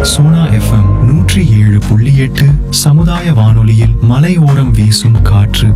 Sona FM நூற்றி ஏழு புள்ளி எட்டு சமுதாய வானொலியில் மலையோரம் வீசும் காற்று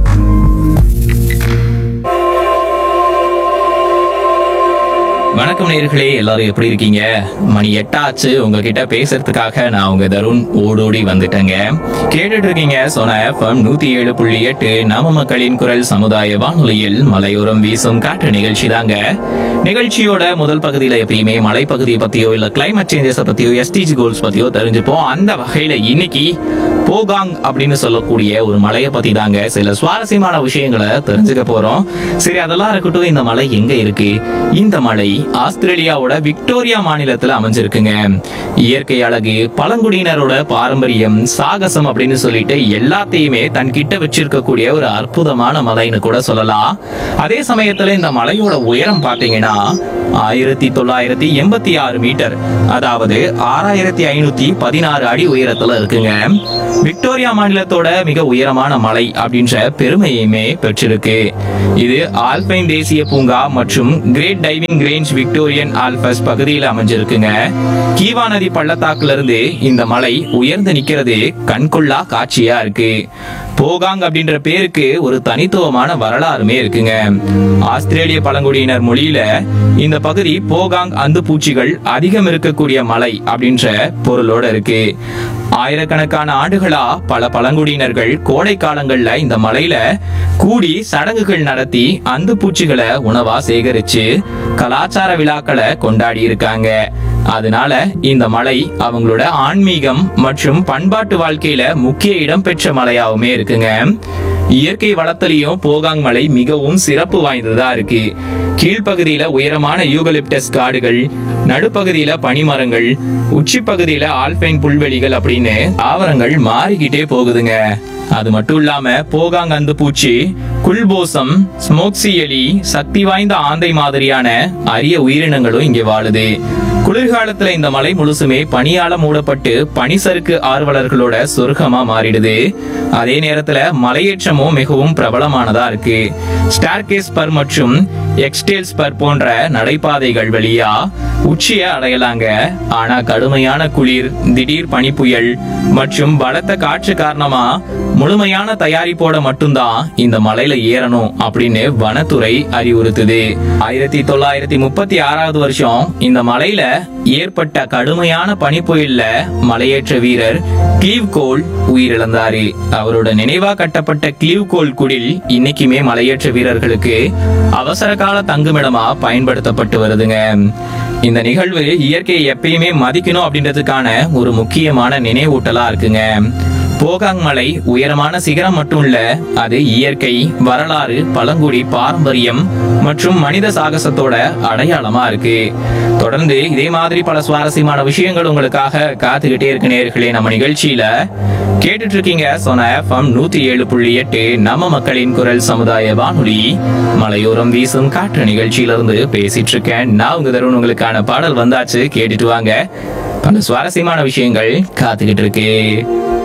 வணக்கம் நேர்களே எல்லாரும் எப்படி இருக்கீங்க மணி எட்டாச்சு உங்ககிட்ட பேசுறதுக்காக நான் உங்க தருண் ஓடோடி வந்துட்டேங்க கேட்டுட்டு இருக்கீங்க சோனா எஃப்எம் நூத்தி ஏழு புள்ளி எட்டு நாம மக்களின் குரல் சமுதாய வானொலியில் மலையோரம் வீசும் காற்று நிகழ்ச்சி தாங்க நிகழ்ச்சியோட முதல் பகுதியில எப்பயுமே மலைப்பகுதியை பத்தியோ இல்ல கிளைமேட் சேஞ்சஸ் பத்தியோ எஸ்டிஜி கோல்ஸ் பத்தியோ தெரிஞ்சுப்போம் அந்த வகையில இன்னைக்கு போகாங் அப்படின்னு சொல்லக்கூடிய ஒரு மலையை பத்தி தாங்க சில சுவாரஸ்யமான விஷயங்களை தெரிஞ்சுக்க போறோம் சரி அதெல்லாம் இருக்கட்டும் இந்த மலை எங்க இருக்கு இந்த மலை ஆஸ்திரேலியாவோட விக்டோரியா மாநிலத்துல அமைஞ்சிருக்குங்க இயற்கை அழகு பழங்குடியினரோட பாரம்பரியம் சாகசம் அப்படின்னு சொல்லிட்டு எல்லாத்தையுமே தன் கிட்ட வச்சிருக்கக்கூடிய ஒரு அற்புதமான மலைன்னு கூட சொல்லலாம் அதே சமயத்துல இந்த மலையோட உயரம் பாத்தீங்கன்னா ஆயிரத்தி தொள்ளாயிரத்தி எண்பத்தி ஆறு மீட்டர் அதாவது ஆறாயிரத்தி ஐநூத்தி பதினாறு அடி உயரத்துல இருக்குங்க விக்டோரியா மாநிலத்தோட மிக உயரமான மலை அப்படின்ற பெருமையுமே பெற்றிருக்கு இது ஆல்பைன் தேசிய பூங்கா மற்றும் Great Dividing Range Victorian Alps பகுதியில் அமைஞ்சிருக்குங்க கீவா நதி பள்ளத்தாக்குல இருந்து இந்த மலை உயர்ந்து நிக்கிறது கண்கொள்ளா காட்சியா இருக்கு போகாங் அப்படின்ற பேருக்கு ஒரு தனித்துவமான வரலாறுமே இருக்குங்க ஆஸ்திரேலிய பழங்குடியினர் மொழியில இந்த பகுதி போகாங் அந்து பூச்சிகள் அதிகம் இருக்கக்கூடிய மலை அப்படின்ற பொருளோட இருக்கு ஆயிரக்கணக்கான ஆண்டுகளா பல பழங்குடியினர்கள் கோடை காலங்கள்ல இந்த மலையில கூடி சடங்குகள் நடத்தி அந்து பூச்சிகளை உணவா சேகரிச்சு கலாச்சார விழாக்களை கொண்டாடி இருக்காங்க அதனால இந்த மலை அவங்களோட ஆன்மீகம் மற்றும் பண்பாட்டு வாழ்க்கையில முக்கிய இடம் பெற்ற மலையாவுமே இருக்குங்க இயற்கை வளத்திலையும் போகாங் மலை மிகவும் சிறப்பு வாய்ந்ததா இருக்கு கீழ்ப்பகுதியில உயரமான யூகலிப்டஸ் காடுகள் நடுப்பகுதியில பனிமரங்கள் உச்சி பகுதியில ஆல்பைன் புல்வெளிகள் அப்படின்னு ஆவரங்கள் மாறிக்கிட்டே போகுதுங்க அது மட்டும் இல்லாம போகாங் அந்து பூச்சி குல்போசம் ஸ்மோக்சி எலி சக்தி வாய்ந்த ஆந்தை மாதிரியான அரிய உயிரினங்களும் இங்கே வாழுது குளிர்காலத்துல இந்த மலை முழுசுமே பனியால மூடப்பட்டு பனிசறுக்கு ஆர்வலர்களோட சொர்க்கமா மாறிடுது அதே நேரத்துல மலையேற்றமும் மிகவும் பிரபலமானதா இருக்கு ஸ்டார்கேஸ் பர் மற்றும் எக்ஸ்டேல்ஸ் பர் போன்ற நடைபாதைகள் வழியா உச்சிய அடையலாங்க ஆனா கடுமையான குளிர் திடீர் பனிப்புயல் மற்றும் பலத்த காற்று காரணமா முழுமையான தயாரிப்போட மட்டும்தான் இந்த மலையில ஏறணும் அப்படின்னு வனத்துறை அறிவுறுத்துது ஆயிரத்தி தொள்ளாயிரத்தி முப்பத்தி ஆறாவது வருஷம் இந்த மலையில ஏற்பட்ட கடுமையான பனிப்புயல்ல மலையேற்ற வீரர் கிளீவ் கோல் உயிரிழந்தாரு அவரோட நினைவா கட்டப்பட்ட கிளீவ் கோல் குடில் இன்னைக்குமே மலையேற்ற வீரர்களுக்கு அவசர கால தங்குமிடமா பயன்படுத்தப்பட்டு வருதுங்க இந்த நிகழ்வு இயற்கையை எப்பயுமே மதிக்கணும் அப்படின்றதுக்கான ஒரு முக்கியமான நினைவூட்டலா இருக்குங்க போகாங் மலை உயரமான சிகரம் மட்டும் இல்ல அது இயற்கை வரலாறு பழங்குடி பாரம்பரியம் மற்றும் மனித சாகசத்தோட அடையாளமா இருக்கு தொடர்ந்து இதே மாதிரி பல சுவாரஸ்யமான விஷயங்கள் உங்களுக்காக காத்துக்கிட்டே இருக்கு நேர்களே நம்ம நிகழ்ச்சியில கேட்டுட்டு இருக்கீங்க சொன்ன எஃப்எம் நூத்தி ஏழு புள்ளி எட்டு நம்ம மக்களின் குரல் சமுதாய வானொலி மலையோரம் வீசும் காற்று நிகழ்ச்சியில இருந்து பேசிட்டு இருக்கேன் நான் உங்க தருண் உங்களுக்கான பாடல் வந்தாச்சு கேட்டுட்டு வாங்க பல சுவாரஸ்யமான விஷயங்கள் காத்துக்கிட்டு இருக்கு